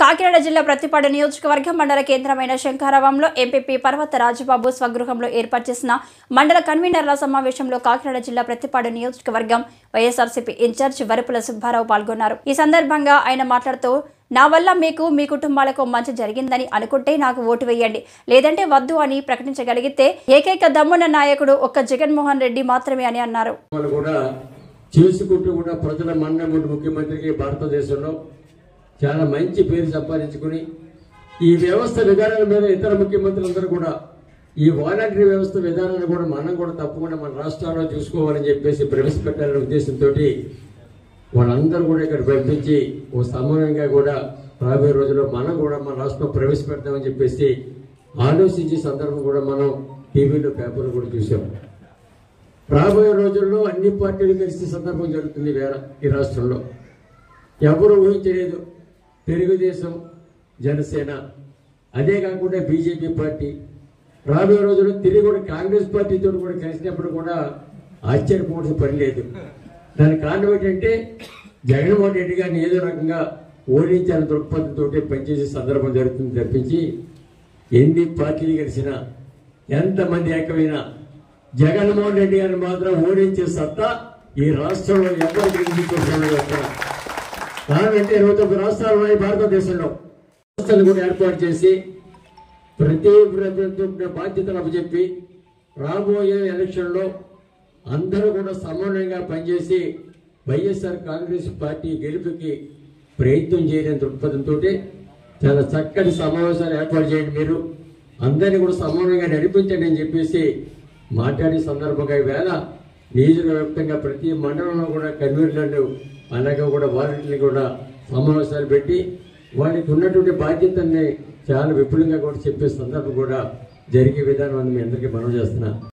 కాకినాడ జిల్లా ప్రతిపాడు నియోజకవర్గం మండల కేంద్రమైన శంకారావంలో ఎంపీపీ పర్వత రాజబాబు స్వగృహంలో ఏర్పాటు చేసిన మండల కన్వీనర్ల సమావేశంలో కాకినాడ జిల్లా ప్రతిపాడు నియోజకవర్గం వైఎస్ఆర్సీపీ ఇన్ఛార్జ్ వరపుల సుబ్బారావు పాల్గొన్నారు ఈ సందర్భంగా ఆయన మాట్లాడుతూ నా వల్ల మీకు మీ కుటుంబాలకు మంచి జరిగిందని అనుకుంటే నాకు ఓటు వేయండి లేదంటే వద్దు అని ప్రకటించగలిగితే ఏకైక దమ్మున్న నాయకుడు ఒక్క జగన్మోహన్ రెడ్డి మాత్రమే అని అన్నారు వాళ్ళు కూడా చేసుకుంటూ కూడా ప్రజల మన్నముడు ముఖ్యమంత్రికి భారతదేశంలో చాలా మంచి పేరు సంపాదించుకుని ఈ వ్యవస్థ విధానాల మీద ఇతర ముఖ్యమంత్రులందరూ కూడా ఈ వాలంటరీ వ్యవస్థ విధానాన్ని కూడా మనం కూడా తప్పకుండా మన రాష్ట్రాల్లో చూసుకోవాలని చెప్పేసి ప్రవేశపెట్టాలనే ఉద్దేశంతో వాళ్ళందరూ కూడా ఇక్కడ పంపించి ఓ సమన్వయంగా కూడా రాబోయే రోజుల్లో మనం కూడా మన రాష్ట్రంలో ప్రవేశపెడతామని చెప్పేసి ఆలోచించే సందర్భం కూడా మనం టీవీలో పేపర్లో కూడా చూసాం రాబోయే రోజుల్లో అన్ని పార్టీలు కలిసే సందర్భం జరుగుతుంది వేర ఈ రాష్ట్రంలో ఎవరు ఊహించలేదు తెలుగుదేశం జనసేన అదే కాకుండా బీజేపీ పార్టీ రాబోయే రోజుల్లో తిరిగి కూడా కాంగ్రెస్ పార్టీతో కూడా కలిసినప్పుడు కూడా ఆశ్చర్యపోవాల్సిన పని లేదు దానికి కారణం ఏంటంటే జగన్మోహన్ రెడ్డి గారిని ఏదో రకంగా ఓడించాలని దృక్పథంతో పనిచేసే సందర్భం జరుగుతుంది తప్పించి ఎన్ని పార్టీలు కలిసినా ఎంతమంది ఏకమైనా జగన్మోహన్ రెడ్డి గారిని మాత్రం ఓడించే సత్తా ఈ రాష్ట్రంలో ఎవరికి ఎక్కడ కారణం అంటే ఇరవై తొమ్మిది రాష్ట్రాలు ఉన్నాయి భారతదేశంలో సంస్థలు కూడా ఏర్పాటు చేసి ప్రతి ప్రభుత్వం బాధ్యతలు అప్పచెప్పి రాబోయే ఎలక్షన్లో అందరూ కూడా సమన్వయంగా పనిచేసి వైఎస్ఆర్ కాంగ్రెస్ పార్టీ గెలుపుకి ప్రయత్నం చేయలేని దృక్పథంతో చాలా చక్కటి సమావేశాలు ఏర్పాటు చేయండి మీరు అందరినీ కూడా సమన్వయంగా నడిపించండి అని చెప్పేసి మాట్లాడే సందర్భంగా ఈవేళ నియోజకవ్యాప్తంగా ప్రతి మండలంలో కూడా కన్వీనర్లు అలాగే కూడా వాలంటీర్లు కూడా సమావేశాలు పెట్టి వారికి ఉన్నటువంటి బాధ్యతల్ని చాలా విపులంగా కూడా చెప్పే సందర్భం కూడా జరిగే విధానం అని మీ అందరికీ మనం చేస్తున్నా